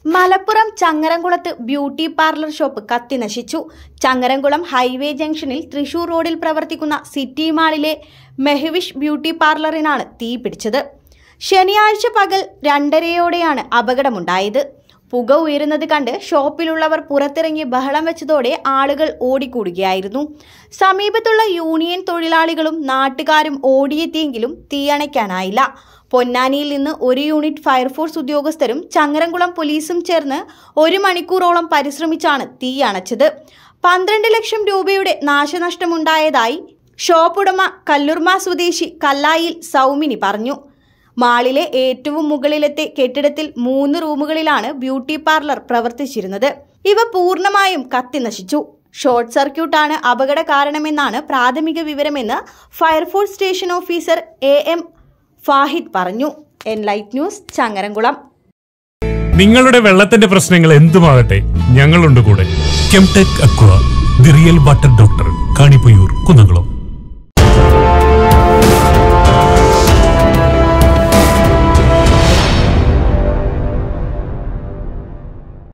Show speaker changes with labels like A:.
A: മലപ്പുറം ചങ്ങരംകുളത്ത് beauty parlour shop കത്തിനശിച്ചു Changaramkulam highway ജംഗ്ഷനിൽ തൃശൂർ റോഡിൽ പ്രവർത്തിക്കുന്ന സിറ്റി മാളിലെ മെഹവിഷ് ബ്യൂട്ടി പാർലറിനാണ് തീ പിടിച്ചത് ശനിയാഴ്ച പകൽ രണ്ടരയോടെയാണ് അപകടമുണ്ടായത് പുക ഉയരുന്നത് കണ്ട് ഷോപ്പിലുള്ളവർ പുറത്തിറങ്ങി ബഹളം വെച്ചതോടെ ആളുകൾ ഓടിക്കൂടുകയായിരുന്നു സമീപത്തുള്ള യൂണിയൻ തൊഴിലാളികളും നാട്ടുകാരും ഓടിയെത്തിയെങ്കിലും തീയണയ്ക്കാനായില്ല പൊന്നാനിയിൽ നിന്ന് ഒരു യൂണിറ്റ് ഫയർഫോഴ്സ് ഉദ്യോഗസ്ഥരും ചങ്ങരംകുളം പോലീസും ചേർന്ന് ഒരു മണിക്കൂറോളം പരിശ്രമിച്ചാണ് തീ അണച്ചത് പന്ത്രണ്ട് ലക്ഷം രൂപയുടെ നാശനഷ്ടമുണ്ടായതായി ഷോപ്പ് ഉടമ കല്ലുർമ സ്വദേശി കല്ലായിൽ സൗമിനി പറഞ്ഞു മാളിലെ ഏറ്റവും മുകളിലത്തെ കെട്ടിടത്തിൽ മൂന്ന് റൂമുകളിലാണ് ബ്യൂട്ടി പാർലർ പ്രവർത്തിച്ചിരുന്നത് ഇവ പൂർണ്ണമായും കത്തിനശിച്ചു ഷോർട്ട് സർക്യൂട്ടാണ് അപകട കാരണമെന്നാണ് പ്രാഥമിക വിവരമെന്ന് fire force station officer A M Fahid പറഞ്ഞു എൻലൈറ്റ് ന്യൂസ് ചങ്ങരംകുളം
B: നിങ്ങളുടെ വെള്ളത്തിന്റെ പ്രശ്നങ്ങൾ എന്തുമാകട്ടെ ഞങ്ങളുണ്ട് കൂടെ
C: Kemtech aqua the real water doctor Kanipayyur Kunnamkulam